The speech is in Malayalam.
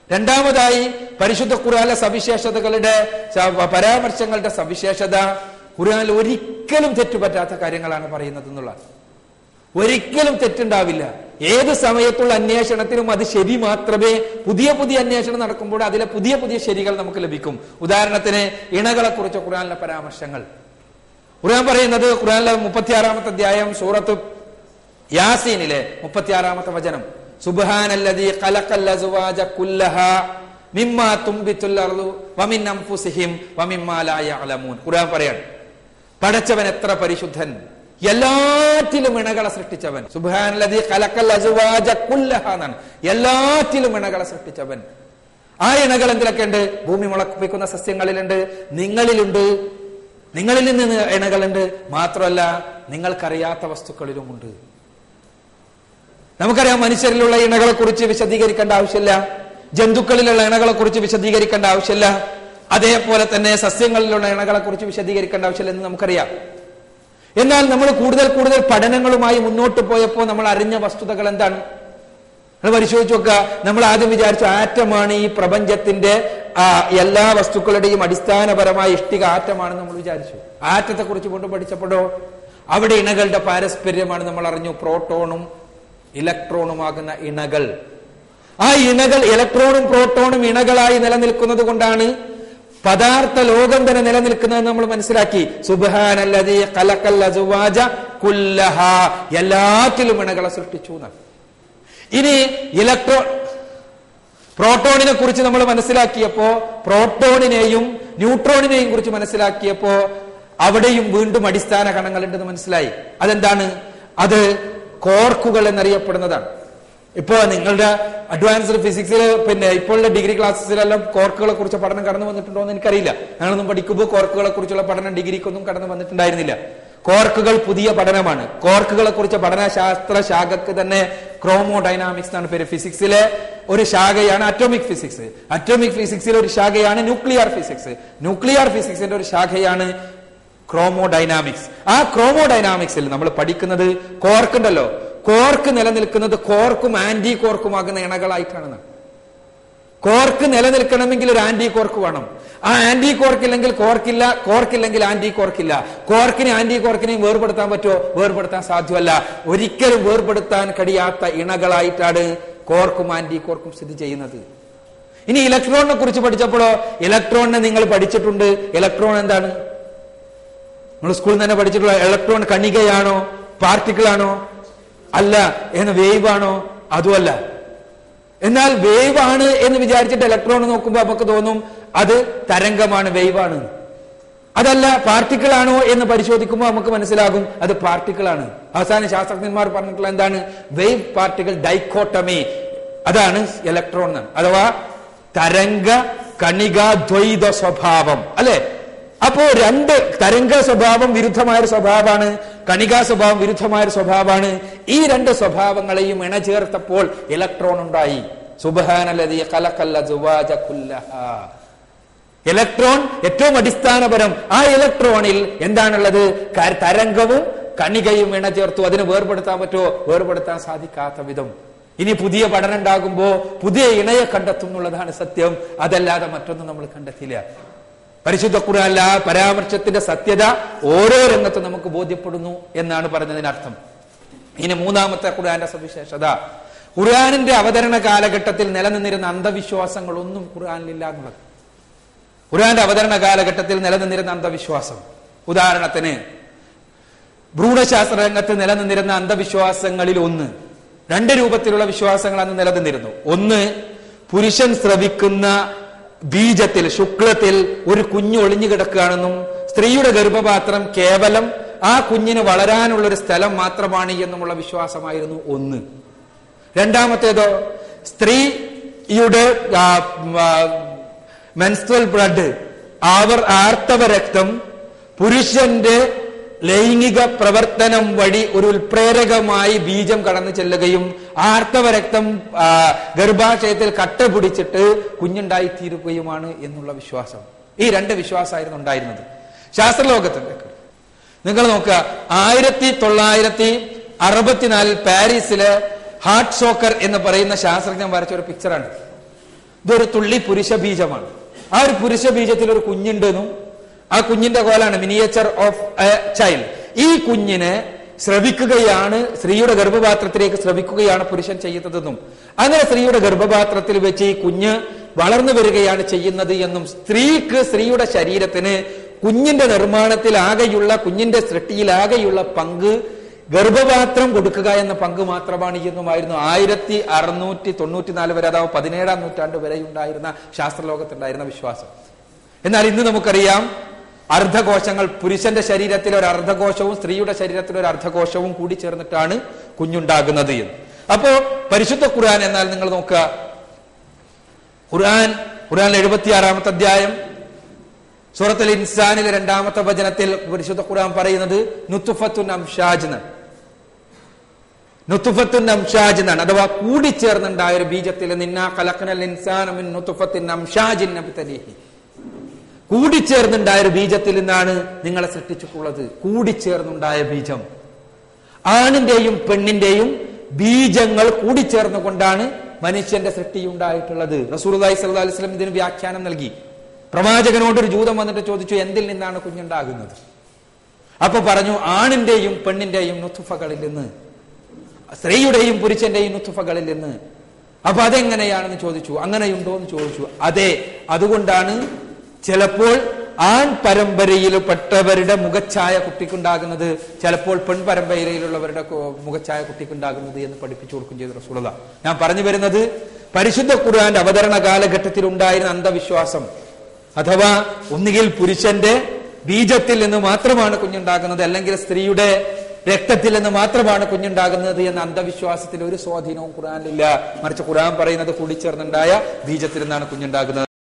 രണ്ടാമതായി പരിശുദ്ധ ഖുർആനിലെ സവിശേഷതകളുടെ സ- പരാമർശങ്ങളുടെ സവിശേഷത ഖുർആനിൽ ഒരിക്കലും തെറ്റുപറ്റാത്ത കാര്യങ്ങളാണ് പറയുന്നത് എന്നുള്ളത് ഒരിക്കലും തെറ്റുണ്ടാവില്ല ഏത് സമയത്തുള്ള അന്വേഷണത്തിനും അത് ശരി മാത്രമേ പുതിയ പുതിയ അന്വേഷണം നടക്കുമ്പോൾ അതിലെ പുതിയ പുതിയ ശരികൾ നമുക്ക് ലഭിക്കും ഉദാഹരണത്തിന് ഇണകളെ കുറിച്ച് ഖുർആനിലെ പരാമർശങ്ങൾ ഖുർആൻ പറയുന്നത് ഖുർആനിലെ മുപ്പത്തിയാറാമത്തെ അധ്യായം സൂറത്ത് യാസീനിലെ മുപ്പത്തിയാറാമത്തെ വചനം സുബ്ഹാനല്ലദീ ഖലഖൽ അസ്വാജ കുല്ലഹാ മിമ്മാ തുംബിത്തുൽ അർളു വമിൻ അൻഫുസിഹിം വമിമ്മാ ലാ യഅലമൂൻ ഖുർആൻ പറയാണ് പടച്ചവൻ എത്ര പരിശുദ്ധൻ എല്ലാറ്റിലും ഇണകളെ സൃഷ്ടിച്ചവൻ സുബ്ഹാനല്ലദീ ഖലഖൽ അസ്വാജ കുല്ലഹാ എന്നാണ് എല്ലാറ്റിലും ഇണകളെ സൃഷ്ടിച്ചവൻ ആ ഇണകൾ എന്തിലൊക്കെ ഉണ്ട് ഭൂമി മുളപ്പിക്കുന്ന സസ്യങ്ങളിലുണ്ട് നിങ്ങളിലുണ്ട് നിങ്ങളിൽ നിന്ന് ഇണകളുണ്ട് മാത്രമല്ല നിങ്ങൾക്കറിയാത്ത വസ്തുക്കളിലുമുണ്ട് നമുക്കറിയാം മനുഷ്യരിലുള്ള ഇണകളെ കുറിച്ച് വിശദീകരിക്കേണ്ട ആവശ്യമില്ല ജന്തുക്കളിലുള്ള ഇണകളെ കുറിച്ച് വിശദീകരിക്കേണ്ട ആവശ്യമില്ല അതേപോലെ തന്നെ സസ്യങ്ങളിലുള്ള ഇണകളെ കുറിച്ച് വിശദീകരിക്കേണ്ട ആവശ്യമില്ല എന്ന് നമുക്കറിയാം എന്നാൽ നമ്മൾ കൂടുതൽ കൂടുതൽ പഠനങ്ങളുമായി മുന്നോട്ട് പോയപ്പോൾ നമ്മൾ അറിഞ്ഞ വസ്തുതകൾ എന്താണ് നമ്മൾ പരിശോധിച്ച് നോക്കുക നമ്മൾ ആദ്യം വിചാരിച്ചു ആറ്റമാണ് ഈ പ്രപഞ്ചത്തിന്റെ ആ, എല്ലാ വസ്തുക്കളുടെയും അടിസ്ഥാനപരമായ ഇഷ്ടിക ആറ്റമാണെന്ന് നമ്മൾ വിചാരിച്ചു ആറ്റത്തെ കുറിച്ച് കൊണ്ട് പഠിച്ചപ്പോഴോ അവിടെ ഇണകളുടെ പാരസ്പര്യമാണ് നമ്മൾ അറിഞ്ഞു പ്രോട്ടോണും ഇലക്ട്രോണുമാകുന്ന ഇണകൾ ആ ഇണകൾ ഇലക്ട്രോണും പ്രോട്ടോണും ഇണകളായി നിലനിൽക്കുന്നത് കൊണ്ടാണ് പദാർത്ഥ ലോകം തന്നെ നിലനിൽക്കുന്നത് നമ്മൾ മനസ്സിലാക്കി സുബ്ഹാനല്ലദീ ഖലഖൽ അസ്വാജ കുല്ലഹാ എല്ലാറ്റിലും ഇണകളെ സൃഷ്ടിച്ചു എന്നാണ് ഇനി ഇലക്ട്രോ പ്രോട്ടോണിനെ കുറിച്ച് നമ്മൾ മനസ്സിലാക്കിയപ്പോ പ്രോട്ടോണിനെയും ന്യൂട്രോണിനെയും കുറിച്ച് മനസ്സിലാക്കിയപ്പോ അവിടെയും വീണ്ടും അടിസ്ഥാന കണങ്ങളുണ്ടെന്ന് മനസ്സിലായി അതെന്താണ് അത് കോർക്കുകൾ എന്നറിയപ്പെടുന്നതാണ് ഇപ്പോ നിങ്ങളുടെ അഡ്വാൻസ്ഡ് ഫിസിക്സിൽ പിന്നെ ഇപ്പോഴുള്ള ഡിഗ്രി ക്ലാസ്സിലെല്ലാം കോർക്കുകളെ കുറിച്ച് പഠനം കടന്നു വന്നിട്ടുണ്ടോ എന്ന് എനിക്കറിയില്ല ഞങ്ങളൊന്നും പഠിക്കുമ്പോൾ കോർക്കുകളെ കുറിച്ചുള്ള പഠനം ഡിഗ്രിക്കൊന്നും കടന്നു വന്നിട്ടുണ്ടായിരുന്നില്ല കോർക്കുകൾ പുതിയ പഠനമാണ് കോർക്കുകളെ കുറിച്ച് പഠനശാസ്ത്ര ശാഖക്ക് തന്നെ ക്രോമോ ഡൈനാമിക്സ് എന്നാണ് പേര് ഫിസിക്സിലെ ഒരു ശാഖയാണ് അറ്റോമിക് ഫിസിക്സ് അറ്റോമിക് ഫിസിക്സിലെ ഒരു ശാഖയാണ് ന്യൂക്ലിയർ ഫിസിക്സ് ന്യൂക്ലിയർ ഫിസിക്സിന്റെ ഒരു ശാഖയാണ് ക്രോമോ ഡൈനാമിക്സ് ആ ക്രോമോ ഡൈനാമിക്സിൽ നമ്മൾ പഠിക്കുന്നത് കോർക്ക് ഉണ്ടല്ലോ കോർക്ക് നിലനിൽക്കുന്നത് കോർക്കും ആന്റി കോർക്കുമാകുന്ന ഇണകളായിട്ടാണ് കോർക്ക് നിലനിൽക്കണമെങ്കിൽ ഒരു ആന്റി കോർക്ക് വേണം ആ ആന്റി കോർക്ക് ഇല്ലെങ്കിൽ കോർക്കില്ല കോർക്കില്ലെങ്കിൽ ആന്റി കോർക്കില്ല കോർക്കിനെ ആന്റി കോർക്കിനെയും വേർപെടുത്താൻ പറ്റുമോ വേർപെടുത്താൻ സാധ്യമല്ല ഒരിക്കലും വേർപെടുത്താൻ കഴിയാത്ത ഇണകളായിട്ടാണ് കോർക്കും ആന്റി കോർക്കും സ്ഥിതി ചെയ്യുന്നത് ഇനി ഇലക്ട്രോണിനെ കുറിച്ച് പഠിച്ചപ്പോഴോ ഇലക്ട്രോണിനെ നിങ്ങൾ പഠിച്ചിട്ടുണ്ട് ഇലക്ട്രോൺ എന്താണ് നമ്മൾ സ്കൂളിൽ തന്നെ പഠിച്ചിട്ടുള്ള ഇലക്ട്രോൺ കണികയാണോ പാർട്ടിക്കിൾ ആണോ അല്ല എന്ന് വേവ് ആണോ അതുമല്ല എന്നാൽ വേവ് ആണ് എന്ന് വിചാരിച്ചിട്ട് ഇലക്ട്രോൺ നോക്കുമ്പോൾ നമുക്ക് തോന്നും അത് തരംഗമാണ് വേവ് ആണ് അതല്ല പാർട്ടിക്കിൾ ആണോ എന്ന് പരിശോധിക്കുമ്പോൾ നമുക്ക് മനസ്സിലാകും അത് പാർട്ടിക്കിൾ ആണ് അവസാന ശാസ്ത്രജ്ഞന്മാർ പറഞ്ഞിട്ടുള്ള എന്താണ് വേവ് പാർട്ടിക്കിൾ ഡൈക്കോട്ടമി അതാണ് ഇലക്ട്രോൺ എന്ന് അഥവാ തരംഗ കണിക ദ്വൈത സ്വഭാവം അല്ലെ അപ്പോ രണ്ട് തരംഗ സ്വഭാവം വിരുദ്ധമായ ഒരു സ്വഭാവമാണ് കണികാ സ്വഭാവം വിരുദ്ധമായ ഒരു സ്വഭാവമാണ് ഈ രണ്ട് സ്വഭാവങ്ങളെയും ഇണചേർത്തപ്പോൾ ഇലക്ട്രോൺ ഉണ്ടായി സുബഹാനല്ലതി ഖലഖൽ അസ്വാജ കുല്ലഹാ ഇലക്ട്രോൺ ഏറ്റവും അടിസ്ഥാനപരം ആ ഇലക്ട്രോണിൽ എന്താണുള്ളത് ക- തരംഗവും കണികയും ഇണചേർത്തു അതിന് വേർപെടുത്താൻ പറ്റുമോ വേർപെടുത്താൻ സാധിക്കാത്ത വിധം ഇനി പുതിയ പഠനം ഉണ്ടാകുമ്പോ പുതിയ ഇണയെ കണ്ടെത്തും എന്നുള്ളതാണ് സത്യം അതല്ലാതെ മറ്റൊന്നും നമ്മൾ കണ്ടെത്തില്ല പരിശുദ്ധ ഖുർആനിലെ ആ പരാമർശത്തിന്റെ സത്യത ഓരോ രംഗത്തും നമുക്ക് ബോധ്യപ്പെടുന്നു എന്നാണ് പറഞ്ഞതിനർത്ഥം ഇനി മൂന്നാമത്തെ ഖുർആന്റെ സവിശേഷത ഖുർആനിന്റെ അവതരണ കാലഘട്ടത്തിൽ നിലനിന്നിരുന്ന അന്ധവിശ്വാസങ്ങളൊന്നും ഖുർആനിലില്ല എന്നുള്ളത് ഖുർആന്റെ അവതരണ കാലഘട്ടത്തിൽ നിലനിന്നിരുന്ന അന്ധവിശ്വാസം ഉദാഹരണത്തിന് ഭ്രൂണശാസ്ത്ര രംഗത്ത് നിലനിന്നിരുന്ന അന്ധവിശ്വാസങ്ങളിൽ ഒന്ന് രണ്ട് രൂപത്തിലുള്ള വിശ്വാസങ്ങൾ അന്ന് നിലനിന്നിരുന്നു ഒന്ന് പുരുഷൻ സ്രവിക്കുന്ന ബീജത്തിൽ ശുക്ലത്തിൽ ഒരു കുഞ്ഞ് ഒളിഞ്ഞു കിടക്കുകയാണെന്നും സ്ത്രീയുടെ ഗർഭപാത്രം കേവലം ആ കുഞ്ഞിന് വളരാനുള്ള ഒരു സ്ഥലം മാത്രമാണ് എന്നുമുള്ള വിശ്വാസമായിരുന്നു ഒന്ന് രണ്ടാമത്തേതോ സ്ത്രീയുടെ മെൻസ്ട്രൽ ബ്ലഡ് അവർ ആർത്തവ രക്തം പുരുഷന്റെ ലൈംഗിക പ്രവർത്തനം വഴി ഒരു ഉൽപ്രേരകമായി ബീജം കടന്നു ചെല്ലുകയും ആർത്തവ രക്തം ആ, ഗർഭാശയത്തിൽ കട്ട പിടിച്ചിട്ട് കുഞ്ഞുണ്ടായി തീരുകയുമാണ് എന്നുള്ള വിശ്വാസം ഈ രണ്ട് വിശ്വാസമായിരുന്നു ഉണ്ടായിരുന്നത് ശാസ്ത്രലോകത്ത് നിങ്ങൾ നോക്കുക ആയിരത്തി തൊള്ളായിരത്തി അറുപത്തിനാലിൽ പാരീസിലെ ഹാർട്ട് സോക്കർ എന്ന് പറയുന്ന ശാസ്ത്രജ്ഞൻ വരച്ച ഒരു പിക്ചറാണ് ഇതൊരു തുള്ളി പുരുഷ ബീജമാണ് ആ ഒരു പുരുഷ ബീജത്തിൽ ഒരു കുഞ്ഞുണ്ടെന്നും ആ കുഞ്ഞിന്റെ കോലാണ് മിനിയേച്ചർ ഓഫ് എ ചൈൽഡ് ഈ കുഞ്ഞിനെ ശ്രവിക്കുകയാണ് സ്ത്രീയുടെ ഗർഭപാത്രത്തിലേക്ക് ശ്രവിക്കുകയാണ് പുരുഷൻ ചെയ്യുന്നതെന്നും അങ്ങനെ സ്ത്രീയുടെ ഗർഭപാത്രത്തിൽ വെച്ച് ഈ കുഞ്ഞ് വളർന്നു വരികയാണ് ചെയ്യുന്നത് എന്നും സ്ത്രീക്ക് സ്ത്രീയുടെ ശരീരത്തിന് കുഞ്ഞിന്റെ നിർമ്മാണത്തിൽ ആകെയുള്ള കുഞ്ഞിന്റെ സൃഷ്ടിയിൽ ആകെയുള്ള പങ്ക് ഗർഭപാത്രം കൊടുക്കുക എന്ന പങ്ക് മാത്രമാണ് എന്നുമായിരുന്നു ആയിരത്തി അറുന്നൂറ്റി തൊണ്ണൂറ്റിനാല് വരെ അഥവാ പതിനേഴാം നൂറ്റാണ്ട് വരെ ഉണ്ടായിരുന്ന ശാസ്ത്രലോകത്തുണ്ടായിരുന്ന വിശ്വാസം എന്നാൽ ഇന്ന് നമുക്കറിയാം അർദ്ധകോശങ്ങൾ പുരുഷന്റെ ശരീരത്തിൽ ഒരു അർദ്ധകോശവും സ്ത്രീയുടെ ശരീരത്തിൽ ഒരു അർദ്ധകോശവും കൂടി ചേർന്നിട്ടാണ് കുഞ്ഞുണ്ടാകുന്നത് എന്ന് അപ്പോ പരിശുദ്ധ ഖുർആൻ എന്നാൽ നിങ്ങൾ നോക്കുക ഖുർആൻ ഖുർആൻ എഴുപത്തി ആറാമത്തെ അധ്യായം സൂറത്തുൽ ഇൻസാനിലെ രണ്ടാമത്തെ വചനത്തിൽ പരിശുദ്ധ ഖുർആൻ പറയുന്നത് നുത്തുഫത്തുൻ അംഷാജ് എന്നാണ് നുത്തുഫത്തുൻ അംഷാജ് എന്നാണ് അഥവാ കൂടിച്ചേർന്നുണ്ടായ ഒരു ബീജത്തിൽ നിന്നാ കലക്കനൽ ഇൻസാനമിൻ നുത്തുഫത്തിൻ അംഷാജിൻ നബ്തലീഹി കൂടിച്ചേർന്നുണ്ടായ ഒരു ബീജത്തിൽ നിന്നാണ് നിങ്ങളെ സൃഷ്ടിച്ചിട്ടുള്ളത് കൂടിച്ചേർന്നുണ്ടായ ബീജം ആണിന്റെയും പെണ്ണിന്റെയും ബീജങ്ങൾ കൂടിച്ചേർന്നുകൊണ്ടാണ് മനുഷ്യന്റെ സൃഷ്ടി ഉണ്ടായിട്ടുള്ളത് റസൂർലായി സല്ലു അലൈഹി സ്വലം ഇതിന് വ്യാഖ്യാനം നൽകി പ്രവാചകനോട് ഒരു ജൂതം വന്നിട്ട് ചോദിച്ചു എന്തിൽ നിന്നാണ് കുഞ്ഞുണ്ടാകുന്നത് അപ്പൊ പറഞ്ഞു ആണിന്റെയും പെണ്ണിന്റെയും നുത്തുഫകളിൽ നിന്ന് സ്ത്രീയുടെയും പുരുഷന്റെയും നുത്തുഫകളിൽ നിന്ന് അപ്പൊ അതെങ്ങനെയാണെന്ന് ചോദിച്ചു അങ്ങനെയുണ്ടോ എന്ന് ചോദിച്ചു അതെ അതുകൊണ്ടാണ് ചിലപ്പോൾ ആൺ പരമ്പരയിൽ പെട്ടവരുടെ മുഖച്ഛായ കുട്ടിക്കുണ്ടാകുന്നത് ചിലപ്പോൾ പെൺ പരമ്പരയിലുള്ളവരുടെ കു- മുഖച്ഛായ കുട്ടിക്കുണ്ടാകുന്നത് എന്ന് പഠിപ്പിച്ചു കൊടുക്കും ചെയ്തു റസൂളത ഞാൻ പറഞ്ഞു വരുന്നത് പരിശുദ്ധ ഖുർആന്റെ അവതരണ കാലഘട്ടത്തിൽ ഉണ്ടായിരുന്ന അന്ധവിശ്വാസം അഥവാ ഒന്നുകിൽ പുരുഷന്റെ ബീജത്തിൽ നിന്ന് മാത്രമാണ് കുഞ്ഞുണ്ടാകുന്നത് അല്ലെങ്കിൽ സ്ത്രീയുടെ രക്തത്തിൽ നിന്ന് മാത്രമാണ് കുഞ്ഞുണ്ടാകുന്നത് എന്ന അന്ധവിശ്വാസത്തിൽ ഒരു സ്വാധീനവും ഖുർആനിലില്ല മറിച്ച് ഖുർആൻ പറയുന്നത് കൂടിച്ചേർന്നുണ്ടായ ബീജത്തിൽ നിന്നാണ് കുഞ്ഞുണ്ടാകുന്നത്